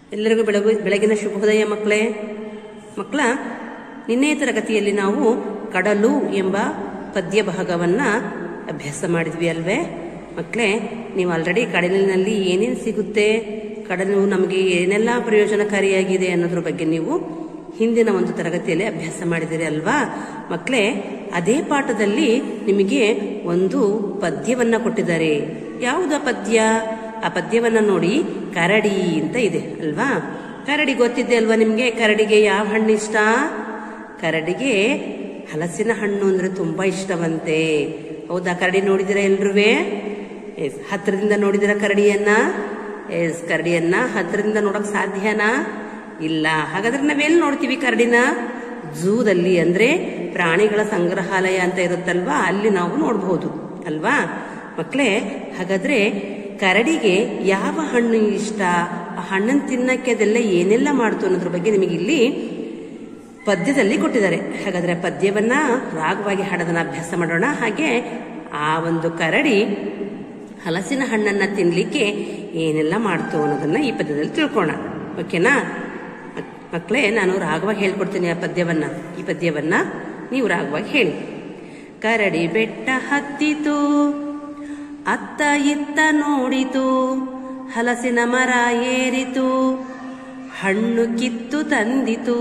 ಎಲ್ಲರಿಗೂ ಬೆಳಗು ಬೆಳಗಿನ ಶುಭೋದಯ ಮಕ್ಕಳೇ ಮಕ್ಕಳ ನಿನ್ನೆ ತರಗತಿಯಲ್ಲಿ ನಾವು ಕಡಲು ಎಂಬ ಪದ್ಯ ಭಾಗವನ್ನ ಅಭ್ಯಾಸ ಮಾಡಿದ್ವಿ ಅಲ್ವೇ ಮಕ್ಕಳೇ ನೀವು ಆಲ್ರೆಡಿ ಕಡಲಿನಲ್ಲಿ ಏನೇನು ಸಿಗುತ್ತೆ ಕಡಲು ನಮಗೆ ಏನೆಲ್ಲ ಪ್ರಯೋಜನಕಾರಿಯಾಗಿದೆ ಅನ್ನೋದ್ರ ಬಗ್ಗೆ ನೀವು ಹಿಂದಿನ ಒಂದು ತರಗತಿಯಲ್ಲಿ ಅಭ್ಯಾಸ ಮಾಡಿದಿರಿ ಅಲ್ವಾ ಮಕ್ಕಳೇ ಅದೇ ಪಾಠದಲ್ಲಿ ನಿಮಗೆ ಒಂದು ಪದ್ಯವನ್ನ ಕೊಟ್ಟಿದ್ದಾರೆ ಯಾವುದ ಪದ್ಯ ಆ ಪದ್ಯವನ್ನ ನೋಡಿ ಕರಡಿ ಅಂತ ಇದೆ ಅಲ್ವಾ ಕರಡಿ ಗೊತ್ತಿದೆ ಅಲ್ವಾ ನಿಮ್ಗೆ ಕರಡಿಗೆ ಯಾವ ಹಣ್ಣು ಇಷ್ಟ ಕರಡಿಗೆ ಹಲಸಿನ ಹಣ್ಣು ಅಂದ್ರೆ ತುಂಬಾ ಇಷ್ಟವಂತೆ ಹೌದಾ ಕರಡಿ ನೋಡಿದಿರ ಎಲ್ರುವೆ ಎಸ್ ಹತ್ರದಿಂದ ನೋಡಿದಿರ ಕರಡಿಯನ್ನ ಎಸ್ ಕರಡಿಯನ್ನ ಹತ್ರದಿಂದ ನೋಡಕ್ ಸಾಧ್ಯನಾ ಇಲ್ಲ ಹಾಗಾದ್ರೆ ನಾವೆಲ್ಲಿ ನೋಡ್ತೀವಿ ಕರಡಿನ ಝೂದಲ್ಲಿ ಅಂದ್ರೆ ಪ್ರಾಣಿಗಳ ಸಂಗ್ರಹಾಲಯ ಅಂತ ಇರುತ್ತಲ್ವಾ ಅಲ್ಲಿ ನಾವು ನೋಡಬಹುದು ಅಲ್ವಾ ಮಕ್ಕಳೇ ಹಾಗಾದ್ರೆ ಕರಡಿಗೆ ಯಾವ ಹಣ್ಣು ಇಷ್ಟ ಆ ಹಣ್ಣನ್ನು ತಿನ್ನಕ್ಕೆ ಅದೆಲ್ಲ ಏನೆಲ್ಲ ಮಾಡ್ತು ಅನ್ನೋದ್ರ ಬಗ್ಗೆ ನಿಮಗೆ ಇಲ್ಲಿ ಪದ್ಯದಲ್ಲಿ ಕೊಟ್ಟಿದ್ದಾರೆ ಹಾಗಾದ್ರೆ ಪದ್ಯವನ್ನ ರಾಗವಾಗಿ ಹಾಡೋದನ್ನ ಅಭ್ಯಾಸ ಮಾಡೋಣ ಹಾಗೆ ಆ ಒಂದು ಕರಡಿ ಹಲಸಿನ ಹಣ್ಣನ್ನ ತಿನ್ಲಿಕ್ಕೆ ಏನೆಲ್ಲ ಮಾಡ್ತು ಅನ್ನೋದನ್ನ ಈ ಪದ್ಯದಲ್ಲಿ ತಿಳ್ಕೋಣ ಓಕೆನಾ ಮಕ್ಕಳೇ ನಾನು ರಾಗವಾಗಿ ಹೇಳ್ಕೊಡ್ತೀನಿ ಆ ಪದ್ಯವನ್ನ ಈ ಪದ್ಯವನ್ನ ನೀವು ರಾಗವಾಗಿ ಹೇಳಿ ಕರಡಿ ಬೆಟ್ಟ ಹತ್ತಿತು ಅತ್ತ ಇತ್ತ ನೋಡಿತು ಹಲಸಿನ ಮರ ಏರಿತು ಹಣ್ಣು ಕಿತ್ತು ತಂದಿತು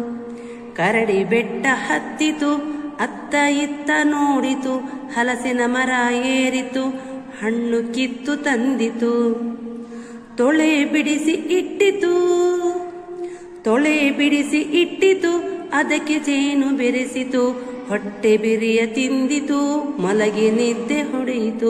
ಕರಡಿ ಬೆಟ್ಟ ಹತ್ತಿತು ಅತ್ತ ಇತ್ತ ನೋಡಿತು ಹಲಸಿನ ಮರ ಏರಿತು ಹಣ್ಣು ಕಿತ್ತು ತಂದಿತು ತೊಳೆ ಬಿಡಿಸಿ ಇಟ್ಟಿತು ತೊಳೆ ಬಿಡಿಸಿ ಇಟ್ಟಿತು ಅದಕ್ಕೆ ಜೇನು ಬೆರೆಸಿತು ಹೊಟ್ಟೆ ಬಿರಿಯ ತಿಂದಿತು ಮಲಗಿ ನಿದ್ದೆ ಹೊಡೆಯಿತು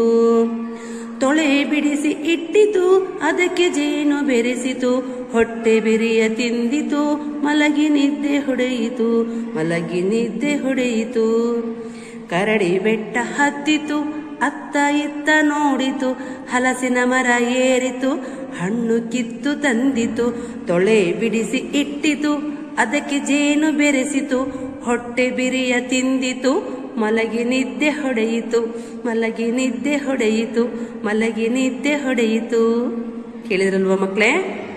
ತೊಳೆ ಬಿಡಿಸಿ ಇಟ್ಟಿತು ಅದಕ್ಕೆ ಜೇನು ಬೆರೆಸಿತು ಹೊಟ್ಟೆ ಬಿರಿಯ ತಿಂದಿತು ಮಲಗಿ ನಿದ್ದೆ ಹೊಡೆಯಿತು ಮಲಗಿ ನಿದ್ದೆ ಹೊಡೆಯಿತು ಕರಡಿ ಬೆಟ್ಟ ಹತ್ತಿತು ಅತ್ತ ಇತ್ತ ನೋಡಿತು ಹಲಸಿನ ಮರ ಏರಿತು ಹಣ್ಣು ಕಿತ್ತು ತಂದಿತು ತೊಳೆ ಬಿಡಿಸಿ ಇಟ್ಟಿತು ಅದಕ್ಕೆ ಜೇನು ಬೆರೆಸಿತು ಹೊಟ್ಟೆ ಬಿರಿಯ ತಿಂದಿತು ಮಲಗಿ ನಿದ್ದೆ ಹೊಡೆಯಿತು ಮಲಗಿ ನಿದ್ದೆ ಹೊಡೆಯಿತು ಮಲಗಿ ನಿದ್ದೆ ಹೊಡೆಯಿತು ಕೇಳಿದ್ರಲ್ವ ಮಕ್ಕಳೇ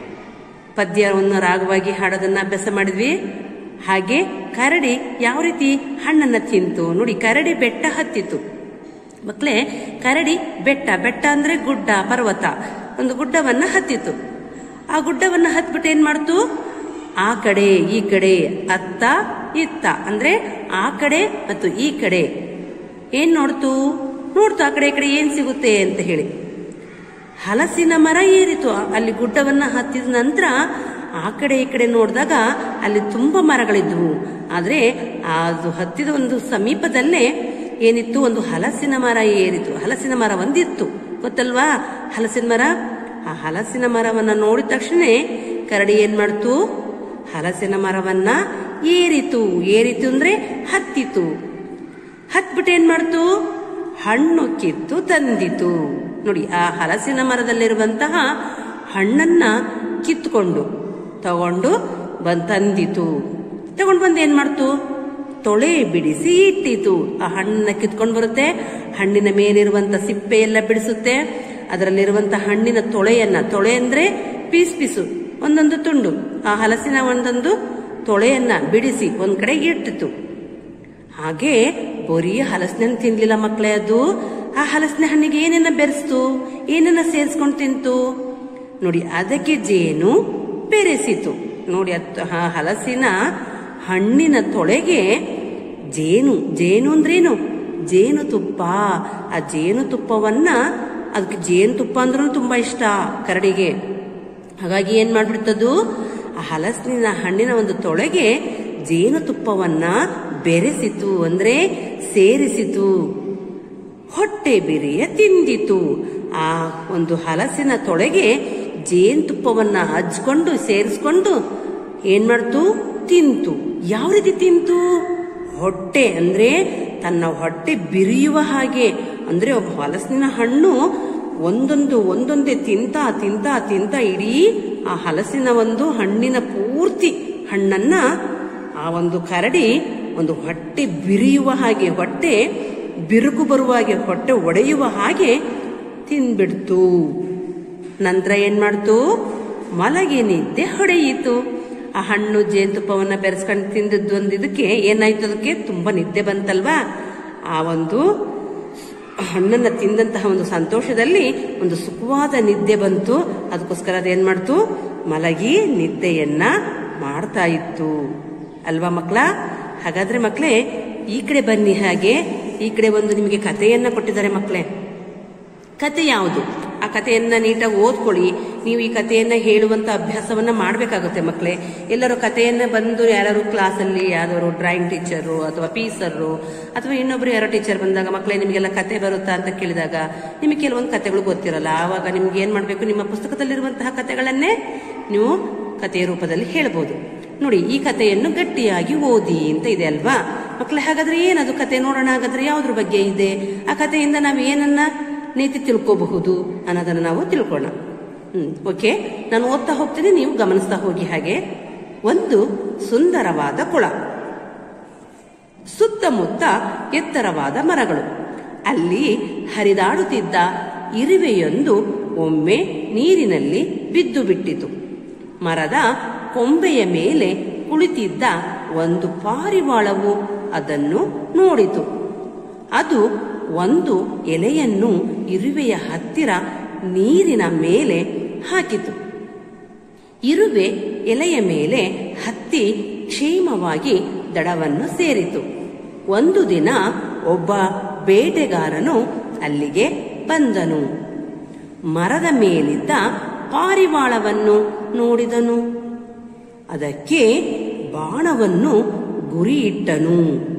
ಪದ್ಯವನ್ನು ರಾಗವಾಗಿ ಹಾಡೋದನ್ನ ಅಭ್ಯಾಸ ಮಾಡಿದ್ವಿ ಹಾಗೆ ಕರಡಿ ಯಾವ ರೀತಿ ಹಣ್ಣನ್ನ ತಿಂತು ನೋಡಿ ಕರಡಿ ಬೆಟ್ಟ ಹತ್ತಿತು ಮಕ್ಕಳೇ ಕರಡಿ ಬೆಟ್ಟ ಬೆಟ್ಟ ಅಂದ್ರೆ ಗುಡ್ಡ ಪರ್ವತ ಒಂದು ಗುಡ್ಡವನ್ನ ಹತ್ತಿತು ಆ ಗುಡ್ಡವನ್ನ ಹತ್ಬಿಟ್ಟು ಏನ್ ಮಾಡ್ತು ಆ ಕಡೆ ಈ ಕಡೆ ಅತ್ತ ಇತ್ತ ಅಂದ್ರೆ ಆ ಕಡೆ ಮತ್ತು ಈ ಕಡೆ ಏನ್ ನೋಡ್ತು ನೋಡ್ತು ಆ ಕಡೆ ಈ ಕಡೆ ಏನ್ ಸಿಗುತ್ತೆ ಅಂತ ಹೇಳಿ ಹಲಸಿನ ಮರ ಏರಿತು ಅಲ್ಲಿ ಗುಡ್ಡವನ್ನ ಹತ್ತಿದ ನಂತರ ಆ ಕಡೆ ಈ ಕಡೆ ನೋಡಿದಾಗ ಅಲ್ಲಿ ತುಂಬಾ ಮರಗಳಿದ್ವು ಆದ್ರೆ ಅದು ಹತ್ತಿದ ಒಂದು ಸಮೀಪದಲ್ಲೇ ಏನಿತ್ತು ಒಂದು ಹಲಸಿನ ಮರ ಏರಿತು ಹಲಸಿನ ಮರ ಒಂದಿತ್ತು ಗೊತ್ತಲ್ವಾ ಹಲಸಿನ ಮರ ಆ ಹಲಸಿನ ಮರವನ್ನ ನೋಡಿದ ತಕ್ಷಣ ಕರಡಿ ಏನ್ ಮಾಡ್ತು ಹಲಸಿನ ಮರವನ್ನ ಏರಿತು ಏರಿತು ಅಂದ್ರೆ ಹತ್ತಿತು ಹತ್ಬಿಟ್ಟು ಏನ್ ಮಾಡ್ತು ಹಣ್ಣು ಕಿತ್ತು ತಂದಿತು ನೋಡಿ ಆ ಹಲಸಿನ ಮರದಲ್ಲಿರುವಂತಹ ಹಣ್ಣನ್ನ ಕಿತ್ಕೊಂಡು ತಗೊಂಡು ಬಂದ್ ತಂದಿತು ತಗೊಂಡು ಬಂದು ಏನ್ ಮಾಡ್ತು ತೊಳೆ ಬಿಡಿಸಿ ಇಟ್ಟಿತು ಆ ಹಣ್ಣನ್ನ ಕಿತ್ಕೊಂಡು ಬರುತ್ತೆ ಹಣ್ಣಿನ ಮೇಲಿರುವಂತ ಸಿಪ್ಪೆ ಎಲ್ಲ ಬಿಡಿಸುತ್ತೆ ಅದರಲ್ಲಿರುವಂತ ಹಣ್ಣಿನ ತೊಳೆಯನ್ನ ತೊಳೆ ಅಂದ್ರೆ ಪೀಸ್ ಪೀಸು ಒಂದೊಂದು ತುಂಡು ಆ ಹಲಸಿನ ಒಂದೊಂದು ತೊಳೆಯನ್ನ ಬಿಡಿಸಿ ಒಂದ್ ಕಡೆ ಇಟ್ಟಿತು ಹಾಗೆ ಬರೀ ಹಲಸಿನ ತಿನ್ಲಿಲ್ಲ ಮಕ್ಕಳೇ ಅದು ಆ ಹಲಸಿನ ಹಣ್ಣಿಗೆ ಏನೇನ ಬೆರೆಸ್ತು ಏನೇನ ಸೇರಿಸ್ಕೊಂಡು ತಿಂತು ನೋಡಿ ಅದಕ್ಕೆ ಜೇನು ಬೆರೆಸಿತು ನೋಡಿ ಆ ಹಲಸಿನ ಹಣ್ಣಿನ ತೊಳೆಗೆ ಜೇನು ಜೇನು ಅಂದ್ರೇನು ಜೇನು ತುಪ್ಪ ಆ ಜೇನು ತುಪ್ಪವನ್ನ ಅದಕ್ಕೆ ಜೇನು ತುಪ್ಪ ಅಂದ್ರೂ ತುಂಬಾ ಇಷ್ಟ ಕರಡಿಗೆ ಹಾಗಾಗಿ ಏನ್ ಮಾಡ್ಬಿಡ್ತದು ಆ ಹಲಸಿನ ಹಣ್ಣಿನ ಒಂದು ತೊಳೆಗೆ ಜೇನು ತುಪ್ಪವನ್ನ ಬೆರೆಸಿತು ಅಂದ್ರೆ ಸೇರಿಸಿತು ಹೊಟ್ಟೆ ಬಿರಿಯ ತಿಂದಿತು ಆ ಒಂದು ಹಲಸಿನ ತೊಳೆಗೆ ಜೇನುತುಪ್ಪವನ್ನ ಹಚ್ಕೊಂಡು ಸೇರಿಸ್ಕೊಂಡು ಏನ್ ಮಾಡ್ತು ತಿಂತು ಯಾವ ರೀತಿ ತಿಂತು ಹೊಟ್ಟೆ ಅಂದ್ರೆ ತನ್ನ ಹೊಟ್ಟೆ ಬಿರಿಯುವ ಹಾಗೆ ಅಂದ್ರೆ ಒಬ್ಬ ಹಲಸಿನ ಹಣ್ಣು ಒಂದೊಂದು ಒಂದೊಂದೇ ತಿಂತ ತಿಂತ ತಿಂತ ಇಡೀ ಆ ಹಲಸಿನ ಒಂದು ಹಣ್ಣಿನ ಪೂರ್ತಿ ಹಣ್ಣನ್ನ ಆ ಒಂದು ಕರಡಿ ಒಂದು ಹೊಟ್ಟೆ ಬಿರಿಯುವ ಹಾಗೆ ಹೊಟ್ಟೆ ಬಿರುಕು ಬರುವ ಹಾಗೆ ಹೊಟ್ಟೆ ಒಡೆಯುವ ಹಾಗೆ ತಿನ್ಬಿಡ್ತು ನಂತರ ಏನ್ ಮಾಡ್ತು ಮಲಗೆ ನಿದ್ದೆ ಹೊಡೆಯಿತು ಆ ಹಣ್ಣು ಜೇನುತುಪ್ಪವನ್ನ ಬೆರೆಸ್ಕೊಂಡು ತಿಂದದ್ದು ಒಂದು ಇದಕ್ಕೆ ಏನಾಯ್ತು ಅದಕ್ಕೆ ತುಂಬಾ ನಿದ್ದೆ ಬಂತಲ್ವಾ ಆ ಒಂದು ಹಣ್ಣನ್ನ ತಿಂದಂತಹ ಒಂದು ಸಂತೋಷದಲ್ಲಿ ಒಂದು ಸುಖವಾದ ನಿದ್ದೆ ಬಂತು ಅದಕ್ಕೋಸ್ಕರ ಅದೇನ್ ಮಾಡ್ತು ಮಲಗಿ ನಿದ್ದೆಯನ್ನ ಮಾಡ್ತಾ ಇತ್ತು ಅಲ್ವಾ ಮಕ್ಕಳ ಹಾಗಾದ್ರೆ ಮಕ್ಕಳೇ ಈ ಕಡೆ ಬನ್ನಿ ಹಾಗೆ ಈ ಕಡೆ ಒಂದು ನಿಮಗೆ ಕಥೆಯನ್ನ ಕೊಟ್ಟಿದ್ದಾರೆ ಮಕ್ಕಳೇ ಕತೆ ಯಾವುದು ಆ ಕಥೆಯನ್ನ ನೀಟಾಗಿ ಓದ್ಕೊಳ್ಳಿ ನೀವು ಈ ಕಥೆಯನ್ನ ಹೇಳುವಂತ ಅಭ್ಯಾಸವನ್ನ ಮಾಡಬೇಕಾಗುತ್ತೆ ಮಕ್ಕಳೇ ಎಲ್ಲರೂ ಕಥೆಯನ್ನ ಬಂದು ಯಾರು ಕ್ಲಾಸಲ್ಲಿ ಯಾವ್ದಾದ್ರು ಡ್ರಾಯಿಂಗ್ ಟೀಚರು ಅಥವಾ ಪೀಸರು ಅಥವಾ ಇನ್ನೊಬ್ರು ಯಾರೋ ಟೀಚರ್ ಬಂದಾಗ ಮಕ್ಕಳೇ ನಿಮಗೆಲ್ಲ ಕತೆ ಬರುತ್ತಾ ಅಂತ ಕೇಳಿದಾಗ ನಿಮಗೆ ಕೆಲವೊಂದು ಕಥೆಗಳು ಗೊತ್ತಿರಲ್ಲ ಆವಾಗ ನಿಮ್ಗೆ ಏನ್ ಮಾಡಬೇಕು ನಿಮ್ಮ ಪುಸ್ತಕದಲ್ಲಿರುವಂತಹ ಕಥೆಗಳನ್ನೇ ನೀವು ಕಥೆಯ ರೂಪದಲ್ಲಿ ಹೇಳ್ಬೋದು ನೋಡಿ ಈ ಕಥೆಯನ್ನು ಗಟ್ಟಿಯಾಗಿ ಓದಿ ಅಂತ ಇದೆ ಅಲ್ವಾ ಮಕ್ಕಳೇ ಹಾಗಾದ್ರೆ ಏನದು ಕತೆ ನೋಡೋಣ ಹಾಗಾದ್ರೆ ಯಾವ್ದ್ರ ಬಗ್ಗೆ ಇದೆ ಆ ಕಥೆಯಿಂದ ನಾವು ಏನನ್ನ ನೀತಿ ತಿಳ್ಕೋಬಹುದು ಅನ್ನೋದನ್ನ ನಾವು ತಿಳ್ಕೊಳ್ಳೋಣ ಹ್ಮ್ ಓಕೆ ನಾನು ಓದ್ತಾ ಹೋಗ್ತೀನಿ ನೀವು ಗಮನಿಸ್ತಾ ಹೋಗಿ ಹಾಗೆ ಒಂದು ಸುಂದರವಾದ ಕೊಳ ಸುತ್ತಮುತ್ತ ಎತ್ತರವಾದ ಮರಗಳು ಅಲ್ಲಿ ಹರಿದಾಡುತ್ತಿದ್ದ ಇರುವೆಯೊಂದು ಒಮ್ಮೆ ನೀರಿನಲ್ಲಿ ಬಿದ್ದು ಬಿಟ್ಟಿತು ಮರದ ಕೊಂಬೆಯ ಮೇಲೆ ಕುಳಿತಿದ್ದ ಒಂದು ಪಾರಿವಾಳವು ಅದನ್ನು ನೋಡಿತು ಅದು ಒಂದು ಎಲೆಯನ್ನು ಇರುವೆಯ ಹತ್ತಿರ ನೀರಿನ ಮೇಲೆ ಹಾಕಿತು ಇರುವೆ ಎಲೆಯ ಮೇಲೆ ಹತ್ತಿ ಕ್ಷೇಮವಾಗಿ ದಡವನ್ನು ಸೇರಿತು ಒಂದು ದಿನ ಒಬ್ಬ ಬೇಟೆಗಾರನು ಅಲ್ಲಿಗೆ ಬಂದನು ಮರದ ಮೇಲಿದ್ದ ಪಾರಿವಾಳವನ್ನು ನೋಡಿದನು ಅದಕ್ಕೆ ಬಾಣವನ್ನು ಗುರಿಯಿಟ್ಟನು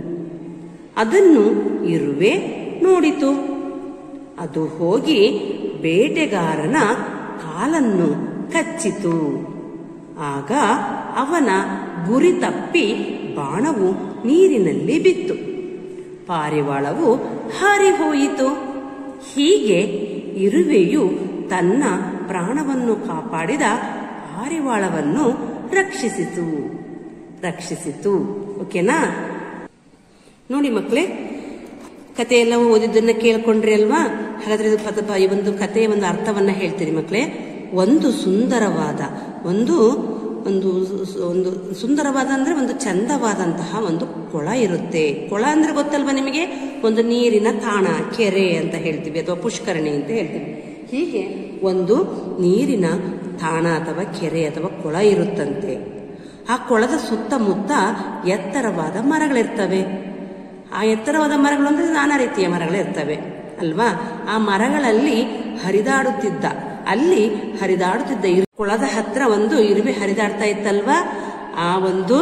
ಅದನ್ನು ಇರುವೆ ನೋಡಿತು ಅದು ಹೋಗಿ ಬೇಟೆಗಾರನ ಕಾಲನ್ನು ಕಚ್ಚಿತು ಆಗ ಅವನ ಗುರಿ ತಪ್ಪಿ ಬಾಣವು ನೀರಿನಲ್ಲಿ ಬಿತ್ತು ಪಾರಿವಾಳವು ಹಾರಿ ಹೋಯಿತು ಹೀಗೆ ಇರುವೆಯು ತನ್ನ ಪ್ರಾಣವನ್ನು ಕಾಪಾಡಿದ ಪಾರಿವಾಳವನ್ನು ರಕ್ಷಿಸಿತು ರಕ್ಷಿಸಿತು ಓಕೆನಾ ನೋಡಿ ಮಕ್ಕಳೇ ಕತೆ ಎಲ್ಲ ಓದಿದ್ದನ್ನ ಕೇಳ್ಕೊಂಡ್ರಿ ಅಲ್ವಾ ಹಾಗಾದ್ರೆ ಇದು ಪದ ಈ ಒಂದು ಕಥೆಯ ಒಂದು ಅರ್ಥವನ್ನ ಹೇಳ್ತೀರಿ ಮಕ್ಕಳೇ ಒಂದು ಸುಂದರವಾದ ಒಂದು ಒಂದು ಸು- ಒಂದು ಸುಂದರವಾದ ಅಂದ್ರೆ ಒಂದು ಚಂದವಾದಂತಹ ಒಂದು ಕೊಳ ಇರುತ್ತೆ ಕೊಳ ಅಂದ್ರೆ ಗೊತ್ತಲ್ವಾ ನಿಮಗೆ ಒಂದು ನೀರಿನ ತಾಣ ಕೆರೆ ಅಂತ ಹೇಳ್ತೀವಿ ಅಥವಾ ಪುಷ್ಕರಣಿ ಅಂತ ಹೇಳ್ತೀವಿ ಹೀಗೆ ಒಂದು ನೀರಿನ ತಾಣ ಅಥವಾ ಕೆರೆ ಅಥವಾ ಕೊಳ ಇರುತ್ತಂತೆ ಆ ಕೊಳದ ಸುತ್ತಮುತ್ತ ಎತ್ತರವಾದ ಮರಗಳಿರ್ತವೆ ಆ ಎತ್ತರವಾದ ಮರಗಳು ಅಂದ್ರೆ ನಾನಾ ರೀತಿಯ ಮರಗಳಿರ್ತವೆ ಅಲ್ವಾ ಆ ಮರಗಳಲ್ಲಿ ಹರಿದಾಡುತ್ತಿದ್ದ ಅಲ್ಲಿ ಹರಿದಾಡುತ್ತಿದ್ದ ಇರು- ಕೊಳದ ಹತ್ರ ಒಂದು ಇರುವೆ ಹರಿದಾಡ್ತಾ ಇತ್ತಲ್ವಾ ಆ ಒಂದು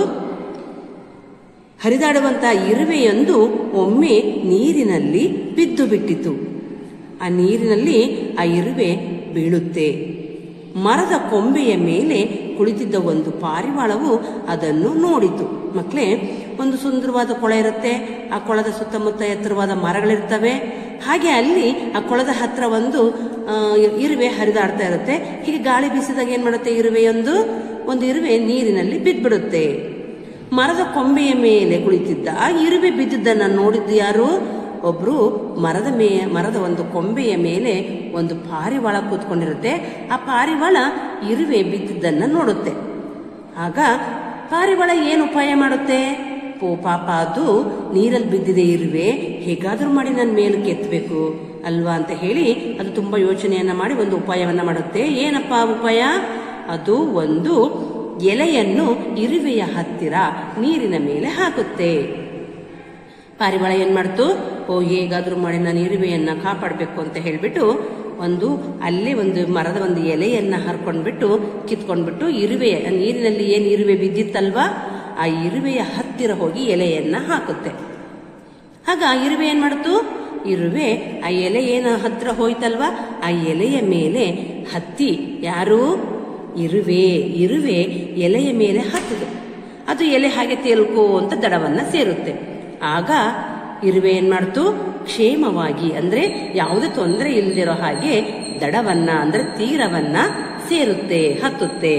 ಹರಿದಾಡುವಂತ ಇರುವೆಯೊಂದು ಒಮ್ಮೆ ನೀರಿನಲ್ಲಿ ಬಿದ್ದು ಬಿಟ್ಟಿತು ಆ ನೀರಿನಲ್ಲಿ ಆ ಇರುವೆ ಬೀಳುತ್ತೆ ಮರದ ಕೊಂಬೆಯ ಮೇಲೆ ಕುಳಿತಿದ್ದ ಒಂದು ಪಾರಿವಾಳವು ಅದನ್ನು ನೋಡಿತು ಮಕ್ಕಳೇ ಒಂದು ಸುಂದರವಾದ ಕೊಳ ಇರುತ್ತೆ ಆ ಕೊಳದ ಸುತ್ತಮುತ್ತ ಎತ್ತರವಾದ ಮರಗಳಿರ್ತವೆ ಹಾಗೆ ಅಲ್ಲಿ ಆ ಕೊಳದ ಹತ್ರ ಒಂದು ಆ, ಇರುವೆ ಹರಿದಾಡ್ತಾ ಇರುತ್ತೆ ಹೀಗೆ ಗಾಳಿ ಬೀಸಿದಾಗ ಏನ್ ಮಾಡುತ್ತೆ ಇರುವೆಯೊಂದು ಒಂದು ಇರುವೆ ನೀರಿನಲ್ಲಿ ಬಿದ್ದ್ಬಿಡುತ್ತೆ ಮರದ ಕೊಂಬೆಯ ಮೇಲೆ ಕುಳಿತಿದ್ದ ಆ ಇರುವೆ ಬಿದ್ದಿದ್ದನ್ನ ನೋಡಿದ್ದು ಯಾರು ಒಬ್ರು ಮರದ ಮೇ ಮರದ ಒಂದು ಕೊಂಬೆಯ ಮೇಲೆ ಒಂದು ಪಾರಿವಾಳ ಕೂತ್ಕೊಂಡಿರುತ್ತೆ ಆ ಪಾರಿವಾಳ ಇರುವೆ ಬಿದ್ದಿದ್ದನ್ನ ನೋಡುತ್ತೆ ಆಗ ಪಾರಿವಾಳ ಏನು ಉಪಾಯ ಮಾಡುತ್ತೆ ಪೋ ಪಾಪ ಅದು ನೀರಲ್ಲಿ ಬಿದ್ದಿದೆ ಇರುವೆ ಹೇಗಾದ್ರೂ ಮಾಡಿ ನನ್ನ ಮೇಲಕ್ಕೆ ಎತ್ತಬೇಕು ಅಲ್ವಾ ಅಂತ ಹೇಳಿ ಅದು ತುಂಬಾ ಯೋಚನೆಯನ್ನ ಮಾಡಿ ಒಂದು ಉಪಾಯವನ್ನ ಮಾಡುತ್ತೆ ಏನಪ್ಪ ಆ ಉಪಾಯ ಅದು ಒಂದು ಎಲೆಯನ್ನು ಇರುವೆಯ ಹತ್ತಿರ ನೀರಿನ ಮೇಲೆ ಹಾಕುತ್ತೆ ಪಾರಿವಾಳ ಏನ್ ಮಾಡ್ತು ಓ ಹೇಗಾದ್ರೂ ಮಾಡಿ ನಾನು ಇರುವೆಯನ್ನ ಕಾಪಾಡಬೇಕು ಅಂತ ಹೇಳ್ಬಿಟ್ಟು ಒಂದು ಅಲ್ಲೇ ಒಂದು ಮರದ ಒಂದು ಎಲೆಯನ್ನ ಹರ್ಕೊಂಡ್ಬಿಟ್ಟು ಕಿತ್ಕೊಂಡ್ಬಿಟ್ಟು ಇರುವೆ ಆ ನೀರಿನಲ್ಲಿ ಏನ್ ಇರುವೆ ಬಿದ್ದಿತ್ತಲ್ವಾ ಆ ಇರುವೆಯ ಹತ್ತಿರ ಹೋಗಿ ಎಲೆಯನ್ನ ಹಾಕುತ್ತೆ ಆಗ ಆ ಇರುವೆ ಏನ್ ಮಾಡ್ತು ಇರುವೆ ಆ ಎಲೆ ಏನ ಹತ್ರ ಹೋಯ್ತಲ್ವಾ ಆ ಎಲೆಯ ಮೇಲೆ ಹತ್ತಿ ಯಾರು ಇರುವೆ ಇರುವೆ ಎಲೆಯ ಮೇಲೆ ಹತ್ತಿದೆ ಅದು ಎಲೆ ಹಾಗೆ ತೇಲ್ಕೋ ಅಂತ ದಡವನ್ನ ಸೇರುತ್ತೆ ಆಗ ಇರುವೆ ಏನ್ ಮಾಡ್ತು ಕ್ಷೇಮವಾಗಿ ಅಂದ್ರೆ ಯಾವುದೇ ತೊಂದರೆ ಇಲ್ದಿರೋ ಹಾಗೆ ದಡವನ್ನ ಅಂದ್ರೆ ತೀರವನ್ನ ಸೇರುತ್ತೆ ಹತ್ತುತ್ತೆ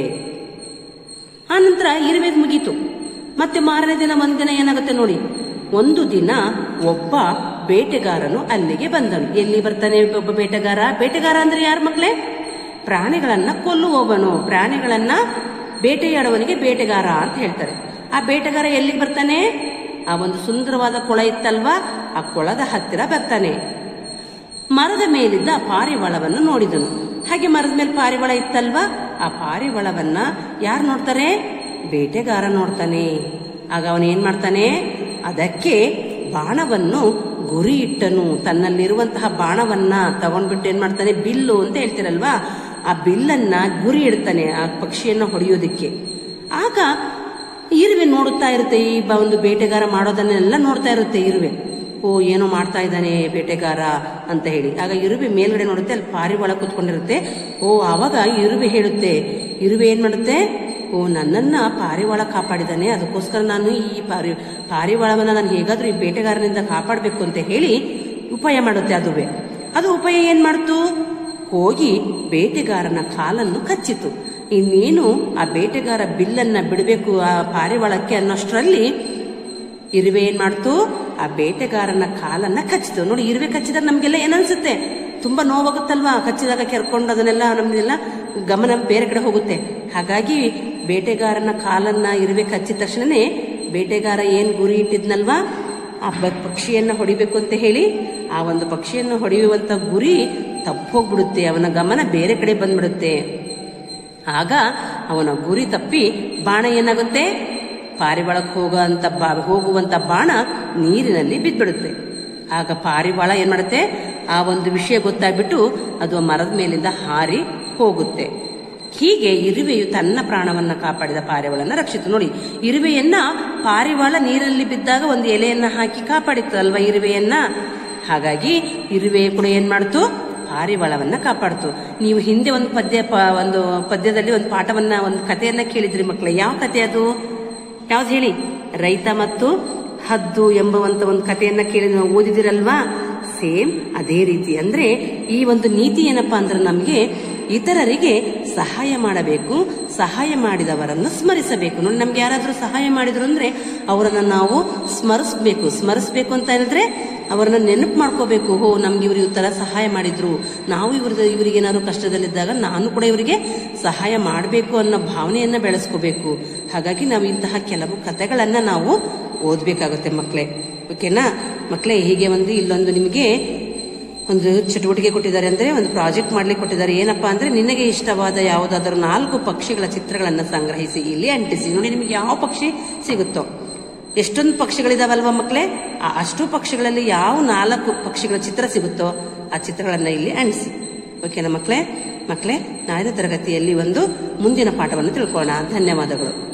ಆನಂತರ ಇರುವೆ ಮುಗೀತು ಮತ್ತೆ ಮಾರನೇ ದಿನ ಒಂದಿನ ಏನಾಗುತ್ತೆ ನೋಡಿ ಒಂದು ದಿನ ಒಬ್ಬ ಬೇಟೆಗಾರನು ಅಲ್ಲಿಗೆ ಬಂದನು ಎಲ್ಲಿ ಬರ್ತಾನೆ ಒಬ್ಬ ಬೇಟೆಗಾರ ಬೇಟೆಗಾರ ಅಂದ್ರೆ ಯಾರ ಮಕ್ಳೇ ಪ್ರಾಣಿಗಳನ್ನ ಕೊಲ್ಲುವವನು ಪ್ರಾಣಿಗಳನ್ನ ಬೇಟೆಯಾಡುವವನಿಗೆ ಬೇಟೆಗಾರ ಅಂತ ಹೇಳ್ತಾರೆ ಆ ಬೇಟೆಗಾರ ಎಲ್ಲಿಗೆ ಬರ್ತಾನೆ ಆ ಒಂದು ಸುಂದರವಾದ ಕೊಳ ಇತ್ತಲ್ವಾ ಆ ಕೊಳದ ಹತ್ತಿರ ಬರ್ತಾನೆ ಮರದ ಮೇಲಿದ್ದ ಆ ಪಾರಿವಾಳವನ್ನು ನೋಡಿದನು ಹಾಗೆ ಮರದ ಮೇಲೆ ಪಾರಿವಾಳ ಇತ್ತಲ್ವಾ ಆ ಪಾರಿವಾಳವನ್ನ ಯಾರು ನೋಡ್ತಾರೆ ಬೇಟೆಗಾರ ನೋಡ್ತಾನೆ ಆಗ ಅವನು ಏನ್ ಮಾಡ್ತಾನೆ ಅದಕ್ಕೆ ಬಾಣವನ್ನು ಗುರಿ ಇಟ್ಟನು ತನ್ನಲ್ಲಿರುವಂತಹ ಬಾಣವನ್ನ ತಗೊಂಡ್ಬಿಟ್ಟು ಏನ್ ಮಾಡ್ತಾನೆ ಬಿಲ್ಲು ಅಂತ ಹೇಳ್ತಿರಲ್ವಾ ಆ ಬಿಲ್ಲನ್ನ ಗುರಿ ಇಡ್ತಾನೆ ಆ ಪಕ್ಷಿಯನ್ನ ಹೊಡೆಯೋದಿಕ್ಕೆ ಆಗ ಇರುವೆ ನೋಡುತ್ತಾ ಇರುತ್ತೆ ಈ ಬ- ಒಂದು ಬೇಟೆಗಾರ ಮಾಡೋದನ್ನೆಲ್ಲ ನೋಡ್ತಾ ಇರುತ್ತೆ ಇರುವೆ ಓ ಏನೋ ಮಾಡ್ತಾ ಇದ್ದಾನೆ ಬೇಟೆಗಾರ ಅಂತ ಹೇಳಿ ಆಗ ಇರುವೆ ಮೇಲ್ಗಡೆ ನೋಡುತ್ತೆ ಅಲ್ಲಿ ಪಾರಿವಾಳ ಕೂತ್ಕೊಂಡಿರುತ್ತೆ ಓ ಆವಾಗ ಇರುವೆ ಹೇಳುತ್ತೆ ಇರುವೆ ಏನ್ ಮಾಡುತ್ತೆ ಓ ನನ್ನನ್ನ ಪಾರಿವಾಳ ಕಾಪಾಡಿದಾನೆ ಅದಕ್ಕೋಸ್ಕರ ನಾನು ಈ ಪಾರಿ ಪಾರಿವಾಳವನ್ನ ನಾನು ಹೇಗಾದ್ರೂ ಈ ಬೇಟೆಗಾರನಿಂದ ಕಾಪಾಡಬೇಕು ಅಂತ ಹೇಳಿ ಉಪಾಯ ಮಾಡುತ್ತೆ ಅದುವೆ ಅದು ಉಪಾಯ ಏನ್ ಮಾಡ್ತು ಹೋಗಿ ಬೇಟೆಗಾರನ ಕಾಲನ್ನು ಕಚ್ಚಿತು ಇನ್ನೇನು ಆ ಬೇಟೆಗಾರ ಬಿಲ್ಲನ್ನ ಬಿಡಬೇಕು ಆ ಪಾರಿವಾಳಕ್ಕೆ ಅನ್ನೋಷ್ಟರಲ್ಲಿ ಇರುವೆ ಏನ್ ಮಾಡ್ತು ಆ ಬೇಟೆಗಾರನ ಕಾಲನ್ನ ಕಚ್ಚಿತು ನೋಡಿ ಇರುವೆ ಕಚ್ಚಿದಾಗ ನಮ್ಗೆಲ್ಲ ಏನನ್ಸುತ್ತೆ ತುಂಬಾ ನೋವಾಗುತ್ತಲ್ವಾ ಕಚ್ಚಿದಾಗ ಕೆರ್ಕೊಂಡು ಅದನ್ನೆಲ್ಲ ನಮ್ಗೆಲ್ಲ ಗಮನ ಬೇರೆ ಕಡೆ ಹೋಗುತ್ತೆ ಹಾಗಾಗಿ ಬೇಟೆಗಾರನ ಕಾಲನ್ನ ಇರುವೆ ಕಚ್ಚಿದ ತಕ್ಷಣನೇ ಬೇಟೆಗಾರ ಏನ್ ಗುರಿ ಇಟ್ಟಿದ್ನಲ್ವಾ ಆ ಬ- ಪಕ್ಷಿಯನ್ನ ಹೊಡಿಬೇಕು ಅಂತ ಹೇಳಿ ಆ ಒಂದು ಪಕ್ಷಿಯನ್ನು ಹೊಡೆಯುವಂತ ಗುರಿ ತಪ್ಪೋಗ್ಬಿಡುತ್ತೆ ಅವನ ಗಮನ ಬೇರೆ ಕಡೆ ಬಂದ್ಬಿಡುತ್ತೆ ಆಗ ಅವನ ಗುರಿ ತಪ್ಪಿ ಬಾಣ ಏನಾಗುತ್ತೆ ಪಾರಿವಾಳಕ್ಕೆ ಹೋಗುವಂತ ಬಾ ಹೋಗುವಂತ ಬಾಣ ನೀರಿನಲ್ಲಿ ಬಿದ್ದ್ಬಿಡುತ್ತೆ ಆಗ ಪಾರಿವಾಳ ಏನ್ ಮಾಡುತ್ತೆ ಆ ಒಂದು ವಿಷಯ ಗೊತ್ತಾಗ್ಬಿಟ್ಟು ಅದು ಆ ಮರದ ಮೇಲಿಂದ ಹಾರಿ ಹೋಗುತ್ತೆ ಹೀಗೆ ಇರುವೆಯು ತನ್ನ ಪ್ರಾಣವನ್ನ ಕಾಪಾಡಿದ ಪಾರಿವಾಳನ ರಕ್ಷಿತು ನೋಡಿ ಇರುವೆಯನ್ನ ಪಾರಿವಾಳ ನೀರಲ್ಲಿ ಬಿದ್ದಾಗ ಒಂದು ಎಲೆಯನ್ನ ಹಾಕಿ ಕಾಪಾಡಿತ್ತು ಅಲ್ವಾ ಇರುವೆಯನ್ನ ಹಾಗಾಗಿ ಇರುವೆ ಕೂಡ ಏನ್ ಮಾಡ್ತು ಪಾರಿವಾಳವನ್ನ ಕಾಪಾಡ್ತು ನೀವು ಹಿಂದೆ ಒಂದು ಪದ್ಯ ಪ- ಒಂದು ಪದ್ಯದಲ್ಲಿ ಒಂದು ಪಾಠವನ್ನ ಒಂದು ಕಥೆಯನ್ನ ಕೇಳಿದ್ರಿ ಮಕ್ಕಳೇ ಯಾವ ಕಥೆ ಅದು ಯಾವ್ದು ಹೇಳಿ ರೈತ ಮತ್ತು ಹದ್ದು ಎಂಬುವಂತ ಒಂದು ಕಥೆಯನ್ನ ಕೇಳಿ ನಾವು ಓದಿದಿರಲ್ವಾ ಸೇಮ್ ಅದೇ ರೀತಿ ಅಂದ್ರೆ ಈ ಒಂದು ನೀತಿ ಏನಪ್ಪಾ ಅಂದ್ರೆ ನಮಗೆ ಇತರರಿಗೆ ಸಹಾಯ ಮಾಡಬೇಕು ಸಹಾಯ ಮಾಡಿದವರನ್ನು ಸ್ಮರಿಸಬೇಕು ನೋಡಿ ನಮ್ಗೆ ಯಾರಾದ್ರೂ ಸಹಾಯ ಮಾಡಿದ್ರು ಅಂದ್ರೆ ಅವರನ್ನ ನಾವು ಸ್ಮರಿಸ್ಬೇಕು ಸ್ಮರಿಸ್ಬೇಕು ಅಂತ ಹೇಳಿದ್ರೆ ಅವರನ್ನ ನೆನಪು ಮಾಡ್ಕೋಬೇಕು ಹೋ ನಮ್ಗೆ ಇವರು ಈ ತರ ಸಹಾಯ ಮಾಡಿದ್ರು ನಾವು ಇವ್ರ ಇವರಿಗೆ ಏನಾದ್ರು ಕಷ್ಟದಲ್ಲಿದ್ದಾಗ ನಾನು ಕೂಡ ಇವರಿಗೆ ಸಹಾಯ ಮಾಡಬೇಕು ಅನ್ನೋ ಭಾವನೆಯನ್ನ ಬೆಳೆಸ್ಕೋಬೇಕು ಹಾಗಾಗಿ ನಾವು ಇಂತಹ ಕೆಲವು ಕಥೆಗಳನ್ನ ನಾವು ಓದ್ಬೇಕಾಗುತ್ತೆ ಮಕ್ಕಳೇ ಓಕೆನಾ ಮಕ್ಕಳೇ ಹೀಗೆ ಒಂದು ಇಲ್ಲೊಂದು ನಿಮಗೆ ಒಂದು ಚಟುವಟಿಕೆ ಕೊಟ್ಟಿದ್ದಾರೆ ಅಂದ್ರೆ ಒಂದು ಪ್ರಾಜೆಕ್ಟ್ ಮಾಡ್ಲಿಕ್ಕೆ ಕೊಟ್ಟಿದ್ದಾರೆ ಏನಪ್ಪಾ ಅಂದ್ರೆ ನಿನಗೆ ಇಷ್ಟವಾದ ಯಾವುದಾದರೂ ನಾಲ್ಕು ಪಕ್ಷಿಗಳ ಚಿತ್ರಗಳನ್ನ ಸಂಗ್ರಹಿಸಿ ಇಲ್ಲಿ ಅಂಟಿಸಿ ನೋಡಿ ನಿಮಗೆ ಯಾವ ಪಕ್ಷಿ ಸಿಗುತ್ತೋ ಎಷ್ಟೊಂದು ಪಕ್ಷಿಗಳಿದಾವಲ್ವಾ ಮಕ್ಕಳೇ ಆ ಅಷ್ಟು ಪಕ್ಷಿಗಳಲ್ಲಿ ಯಾವ ನಾಲ್ಕು ಪಕ್ಷಿಗಳ ಚಿತ್ರ ಸಿಗುತ್ತೋ ಆ ಚಿತ್ರಗಳನ್ನ ಇಲ್ಲಿ ಅಂಟಿಸಿ ಓಕೆನಾ ಮಕ್ಕಳೇ ಮಕ್ಕಳೇ ನಾಳಿನ ತರಗತಿಯಲ್ಲಿ ಒಂದು ಮುಂದಿನ ಪಾಠವನ್ನು ತಿಳ್ಕೊಳ್ಳೋಣ ಧನ್ಯವಾದಗಳು